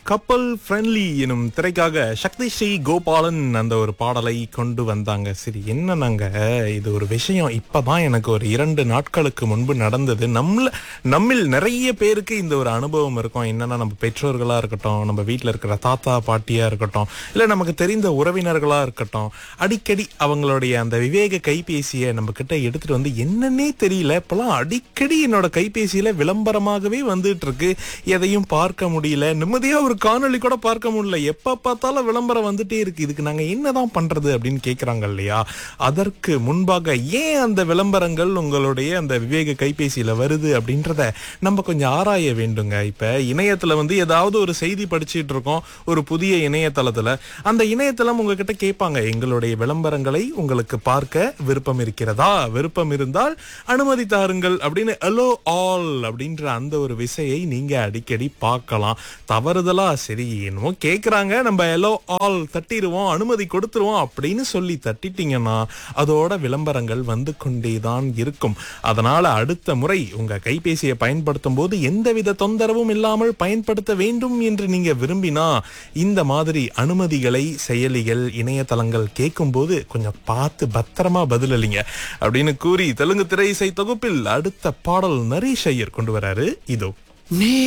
கப்பல் ஃப்ரெண்ட்லி எனும் திரைக்காக சக்தி ஸ்ரீ கோபாலன் அந்த ஒரு பாடலை கொண்டு வந்தாங்க சரி என்னன்னாங்க இது ஒரு விஷயம் இப்பதான் எனக்கு ஒரு இரண்டு நாட்களுக்கு முன்பு நடந்தது நம்மள நம்மில் நிறைய பேருக்கு இந்த ஒரு அனுபவம் இருக்கும் என்னன்னா நம்ம பெற்றோர்களா இருக்கட்டும் நம்ம வீட்டில் இருக்கிற தாத்தா பாட்டியா இருக்கட்டும் இல்ல நமக்கு தெரிந்த உறவினர்களா இருக்கட்டும் அடிக்கடி அவங்களுடைய அந்த விவேக கைபேசியை நம்ம கிட்ட எடுத்துட்டு வந்து என்னன்னே தெரியல இப்பெல்லாம் அடிக்கடி என்னோட கைபேசியில விளம்பரமாகவே வந்துட்டு இருக்கு எதையும் பார்க்க முடியல நிம்மதியா ஒரு காணொளி கூட பார்க்க முடியல எப்ப பார்த்தாலும் விளம்பரம் வந்துட்டே இருக்கு இதுக்கு நாங்க என்னதான் பண்றது அப்படின்னு கேக்குறாங்க இல்லையா அதற்கு முன்பாக ஏன் அந்த விளம்பரங்கள் உங்களுடைய அந்த விவேக கைபேசியில வருது அப்படின்றத நம்ம கொஞ்சம் ஆராய வேண்டுங்க இப்ப இணையத்துல வந்து ஏதாவது ஒரு செய்தி படிச்சிட்டு இருக்கோம் ஒரு புதிய இணையதளத்துல அந்த இணையதளம் உங்ககிட்ட கேட்பாங்க எங்களுடைய விளம்பரங்களை உங்களுக்கு பார்க்க விருப்பம் இருக்கிறதா விருப்பம் இருந்தால் அனுமதி தாருங்கள் அப்படின்னு அலோ ஆல் அப்படின்ற அந்த ஒரு விசையை நீங்க அடிக்கடி பார்க்கலாம் தவறுதலா சரி என்னமோ கேக்குறாங்க நம்ம எலோ ஆல் தட்டிடுவோம் அனுமதி கொடுத்துருவோம் அப்படின்னு சொல்லி தட்டிட்டீங்கன்னா அதோட விளம்பரங்கள் வந்து கொண்டேதான் இருக்கும் அதனால அடுத்த முறை உங்க கைபேசியை பயன்படுத்தும் போது எந்தவித தொந்தரவும் இல்லாமல் பயன்படுத்த வேண்டும் என்று நீங்க விரும்பினா இந்த மாதிரி அனுமதிகளை செயலிகள் இணையதளங்கள் கேட்கும் போது கொஞ்சம் பார்த்து பத்திரமா பதிலளிங்க அப்படின்னு கூறி தெலுங்கு திரை இசை தொகுப்பில் அடுத்த பாடல் நரீஷ் ஐயர் கொண்டு வராரு இதோ நீ